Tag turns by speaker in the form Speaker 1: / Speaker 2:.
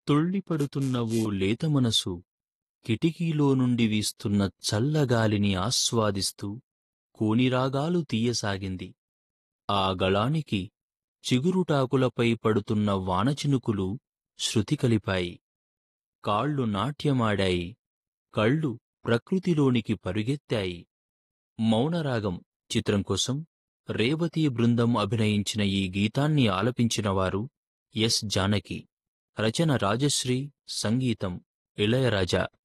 Speaker 1: తుళ్ళిపడుతున్న ఓ లేత మనసు కిటికీలో నుండి వీస్తున్న చల్లగాలిని ఆస్వాదిస్తూ కోనిరాగాలు తీయసాగింది ఆ గళానికి చిగురుటాకులపై పడుతున్న వానచినుకులు శృతి కలిపాయి కాళ్ళు నాట్యమాడాయి కళ్ళు ప్రకృతిలోనికి పరుగెత్తాయి మౌనరాగం చిత్రం కోసం రేవతీ బృందం అభినయించిన ఈ గీతాన్ని ఆలపించినవారు ఎస్ జానకి రచన రాజశ్రీ సంగీతం ఇళయరాజా